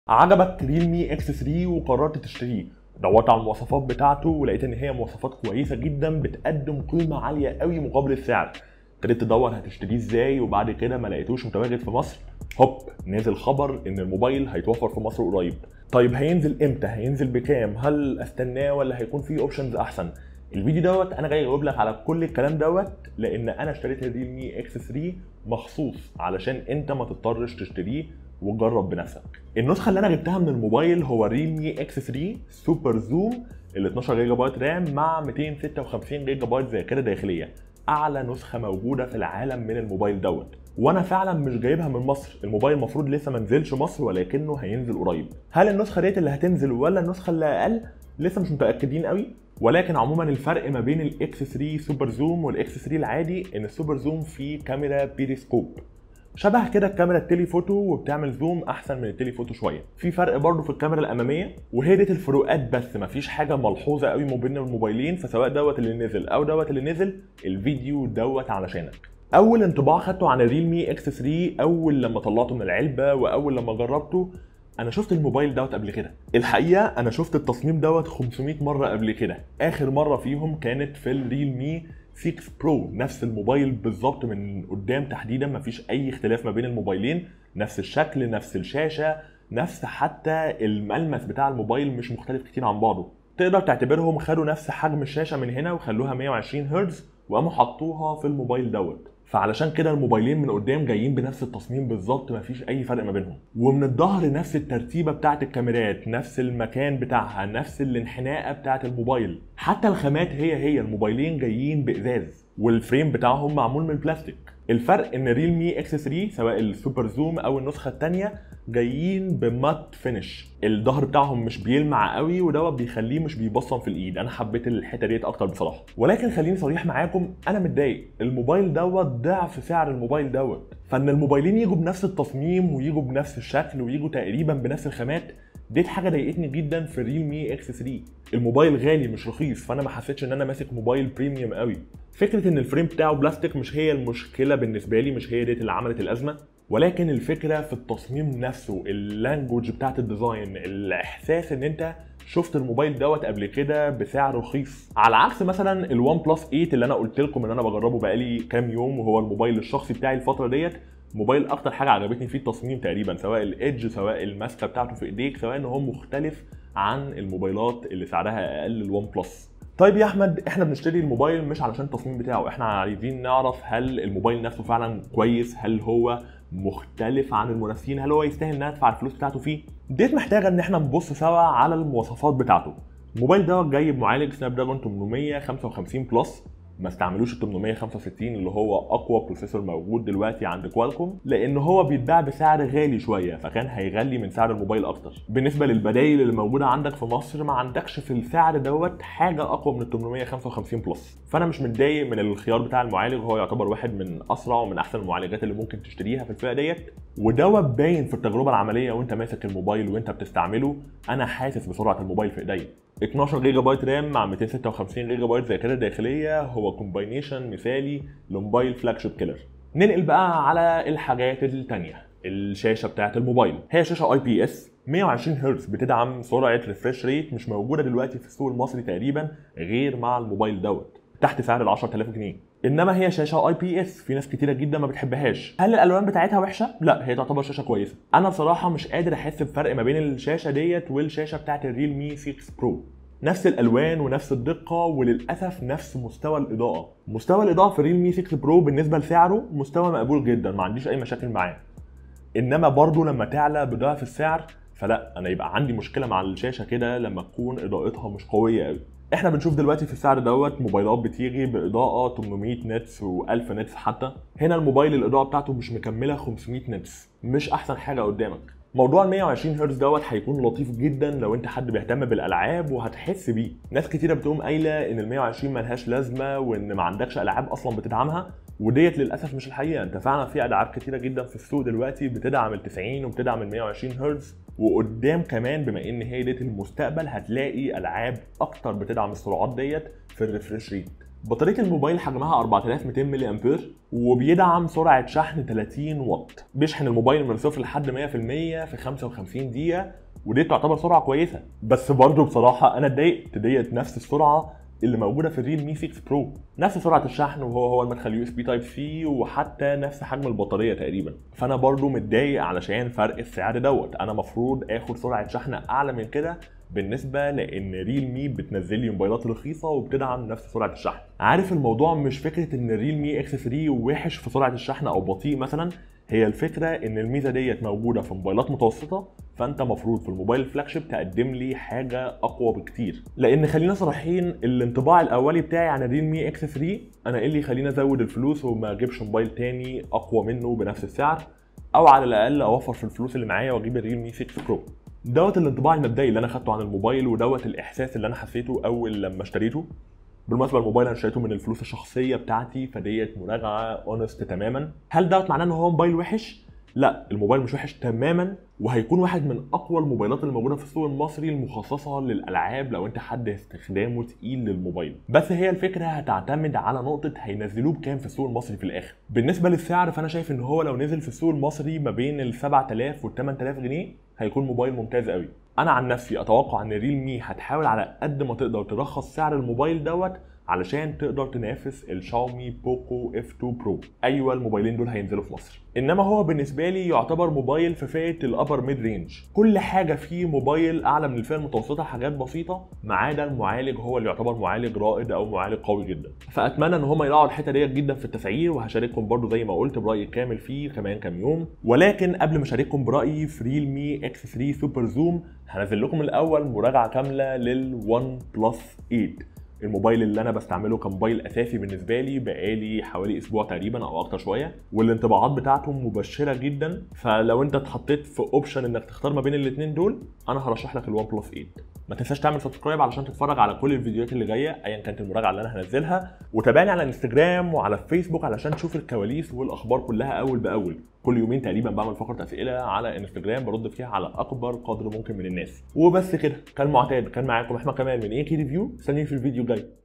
عجبك ريلمي اكس 3 وقررت تشتريه دورت على المواصفات بتاعته ولقيت ان هي مواصفات كويسه جدا بتقدم قيمه عاليه قوي مقابل السعر ابتديت تدور هتشتريه ازاي وبعد كده ما لقيتوش متواجد في مصر هوب نزل خبر ان الموبايل هيتوفر في مصر قريب طيب هينزل امتى هينزل بكام هل استناه ولا هيكون فيه اوبشنز احسن الفيديو دوت انا جاي اجاوب لك على كل الكلام دوت لان انا اشتريت الريلمي اكس 3 مخصوص علشان انت ما تضطرش تشتريه وجرب بنفسك النسخه اللي انا جبتها من الموبايل هو ريلمي اكس 3 سوبر زوم ال 12 جيجا بايت رام مع 256 جيجا بايت ذاكره داخليه اعلى نسخه موجوده في العالم من الموبايل دوت وانا فعلا مش جايبها من مصر الموبايل المفروض لسه ما نزلش مصر ولكنه هينزل قريب هل النسخه ديت اللي هتنزل ولا النسخه اللي اقل لسه مش متاكدين قوي ولكن عموما الفرق ما بين الاكس 3 سوبر زوم والاكس 3 العادي ان السوبر زوم فيه كاميرا بيريسكوب شبه كده الكاميرا التليفوتو وبتعمل زوم احسن من التليفوتو شويه في فرق برضو في الكاميرا الاماميه وهي ديت الفروقات بس مفيش حاجه ملحوظه قوي ما بين الموبايلين فسواء دوت اللي نزل او دوت اللي نزل الفيديو دوت علشانك اول انطباع خدته عن الريلمي اكس 3 اول لما طلعته من العلبه واول لما جربته انا شفت الموبايل دوت قبل كده الحقيقه انا شفت التصميم دوت 500 مره قبل كده اخر مره فيهم كانت في الريلمي 6 برو نفس الموبايل بالظبط من قدام تحديدا مفيش اي اختلاف ما بين الموبايلين نفس الشكل نفس الشاشه نفس حتى الملمس بتاع الموبايل مش مختلف كتير عن بعضه تقدر تعتبرهم خدوا نفس حجم الشاشه من هنا وخلوها 120 هرتز وقاموا حطوها في الموبايل دوت فعلشان كده الموبايلين من قدام جايين بنفس التصميم بالظبط مفيش اي فرق ما بينهم ومن الظهر نفس الترتيبه بتاعه الكاميرات نفس المكان بتاعها نفس الانحناءه بتاعه الموبايل حتى الخامات هي هي الموبايلين جايين بازاز والفريم بتاعهم معمول من بلاستيك الفرق ان ريلمي اكس 3 سواء السوبر زوم او النسخه الثانيه جايين بمات فينش الظهر بتاعهم مش بيلمع قوي ودوت بيخليه مش بيبصم في الايد انا حبيت الحته ديت اكتر بصراحه ولكن خليني صريح معاكم انا متضايق الموبايل دوت ضعف سعر الموبايل دوت فان الموبايلين يجوا بنفس التصميم ويجوا بنفس الشكل ويجوا تقريبا بنفس الخامات ديت حاجه ضايقتني جدا في ريلمي اكس 3 الموبايل غالي مش رخيص فانا ما حسيتش ان انا ماسك موبايل بريميوم قوي فكره ان الفريم بتاعه بلاستيك مش هي المشكله بالنسبه لي مش هي ديت اللي عملت الازمه ولكن الفكره في التصميم نفسه اللانجوج بتاعت الديزاين الاحساس ان انت شفت الموبايل دوت قبل كده بسعر رخيص على عكس مثلا الوان بلس 8 اللي انا قلت لكم ان انا بجربه بقالي كام يوم وهو الموبايل الشخصي بتاعي الفتره ديت موبايل اكتر حاجه عجبتني فيه التصميم تقريبا سواء الايدج سواء الماسكه بتاعته في ايديك سواء ان هو مختلف عن الموبايلات اللي سعرها اقل الوان بلس طيب يا احمد احنا بنشتري الموبايل مش علشان التصميم بتاعه احنا عايزين نعرف هل الموبايل نفسه فعلا كويس هل هو مختلف عن المنافسين هل هو يستاهل ان ادفع الفلوس بتاعته فيه ديت محتاجه ان احنا نبص سوا على المواصفات بتاعته الموبايل دوت جاي بمعالج سناب دراجون 855 بلس ما استعملوش ال 865 اللي هو اقوى بروسيسور موجود دلوقتي عند كوالكوم لان هو بيتباع بسعر غالي شويه فكان هيغلي من سعر الموبايل اكتر بالنسبه للبدايل اللي موجوده عندك في مصر ما عندكش في السعر دوت حاجه اقوى من ال 855 بلس فانا مش متضايق من الخيار بتاع المعالج هو يعتبر واحد من اسرع ومن احسن المعالجات اللي ممكن تشتريها في الفئه ديت ودوت باين في التجربه العمليه وانت ماسك الموبايل وانت بتستعمله انا حاسس بسرعه الموبايل في ايديا 12 جيجا بايت رام مع 256 جيجا بايت ذاكره داخليه هو كومباينيشن مثالي لموبايل فلاج شيب كيلر ننقل بقى على الحاجات التانية الشاشه بتاعت الموبايل هي شاشه اي بي اس 120 هرتز بتدعم سرعه ريفرش ريت مش موجوده دلوقتي في السوق المصري تقريبا غير مع الموبايل دوت تحت سعر ال 10000 جنيه انما هي شاشه اي بي اس في ناس كتيره جدا ما بتحبهاش هل الالوان بتاعتها وحشه لا هي تعتبر شاشه كويسه انا بصراحه مش قادر احس بفرق ما بين الشاشه ديت والشاشه بتاعت الريلمي 6 برو نفس الالوان ونفس الدقه وللاسف نفس مستوى الاضاءه مستوى الاضاءه في ريلمي 6 برو بالنسبه لسعره مستوى مقبول جدا ما عنديش اي مشاكل معاه انما برضو لما تعلى بضعف السعر فلا انا يبقى عندي مشكله مع الشاشه كده لما تكون اضاءتها مش قويه قوي احنا بنشوف دلوقتي في السعر دوت موبايلات بتيجي باضاءه 800 نتس و1000 نتس حتى هنا الموبايل الاضاءه بتاعته مش مكمله 500 نتس مش احسن حاجه قدامك موضوع ال 120 هرتز دوت هيكون لطيف جدا لو انت حد بيهتم بالالعاب وهتحس بيه ناس كتيره بتقوم قايله ان ال 120 ملهاش لازمه وان ما عندكش العاب اصلا بتدعمها وديت للاسف مش الحقيقه انت فعلا في العاب كتيره جدا في السوق دلوقتي بتدعم ال 90 وبتدعم ال 120 هرتز وقدام كمان بما ان هي ديت المستقبل هتلاقي العاب اكتر بتدعم السرعات ديت في الريفرش ريت بطاريه الموبايل حجمها 4200 ملي امبير وبيدعم سرعه شحن 30 واط بيشحن الموبايل من صفر لحد 100% في 55 دقيقه ودي تعتبر سرعه كويسه بس برضه بصراحه انا اتضايقت ديت نفس السرعه اللي موجوده في الريل مي 6 برو نفس سرعه الشحن وهو هو المدخل يو اس بي تايب سي وحتى نفس حجم البطاريه تقريبا فانا برضو متضايق علشان فرق السعر دوت انا مفروض اخد سرعه شحن اعلى من كده بالنسبه لان ريل مي بتنزل لي موبايلات رخيصه وبتدعم نفس سرعه الشحن عارف الموضوع مش فكره ان ريل مي اكس 3 وحش في سرعه الشحن او بطيء مثلا هي الفكره ان الميزه ديت موجوده في موبايلات متوسطه فانت مفروض في الموبايل الفلاج شيب تقدم لي حاجه اقوى بكتير لان خلينا صريحين الانطباع الاولي بتاعي عن الريل مي اكس 3 انا ايه اللي يخليني ازود الفلوس وما اجيبش موبايل تاني اقوى منه بنفس السعر او على الاقل اوفر في الفلوس اللي معايا واجيب الريل مي 6 برو دوت الانطباع المبدئي اللي انا خدته عن الموبايل ودوت الاحساس اللي انا حسيته اول لما اشتريته بالمناسبه الموبايل انا اشتريته من الفلوس الشخصيه بتاعتي فديت مراجعه اونست تماما هل دوت معناه ان هو موبايل وحش لا الموبايل مش وحش تماما وهيكون واحد من اقوى الموبايلات اللي موجوده في السوق المصري المخصصه للالعاب لو انت حد استخدامه تقيل للموبايل بس هي الفكره هتعتمد على نقطه هينزلوه بكام في السوق المصري في الاخر بالنسبه للسعر فانا شايف ان هو لو نزل في السوق المصري ما بين ال 7000 وال 8000 جنيه هيكون موبايل ممتاز قوي انا عن نفسي اتوقع ان ريل مي هتحاول على قد ما تقدر ترخص سعر الموبايل دوت علشان تقدر تنافس الشاومي بوكو اف 2 برو ايوه الموبايلين دول هينزلوا في مصر انما هو بالنسبه لي يعتبر موبايل في فئه الابر ميد رينج كل حاجه فيه موبايل اعلى من الفئه المتوسطه حاجات بسيطه ما عدا المعالج هو اللي يعتبر معالج رائد او معالج قوي جدا فاتمنى ان هم يراعوا الحته ديت جدا في التسعير وهشارككم برضو زي ما قلت برايي الكامل فيه كمان كام يوم ولكن قبل ما اشارككم برايي في ريل مي اكس 3 سوبر زوم هنزل لكم الاول مراجعه كامله للون بلس 8 الموبايل اللي انا بستعمله كموبايل اساسي بالنسبه لي بقالي حوالي اسبوع تقريبا او اكتر شويه والانطباعات بتاعته مبشره جدا فلو انت اتحطيت في اوبشن انك تختار ما بين الاثنين دول انا هرشح لك الوان بلس 8 ما تنساش تعمل سبسكرايب علشان تتفرج على كل الفيديوهات اللي جايه ايا كانت المراجعه اللي انا هنزلها وتابعني على الانستجرام وعلى الفيسبوك علشان تشوف الكواليس والاخبار كلها اول باول كل يومين تقريبا بعمل فقره اسئله على انستجرام برد فيها على اكبر قدر ممكن من الناس وبس كده كالمعتاد كان معاكم احمد كمال من اي كي ريفيو استنوني في الفيديو الجاي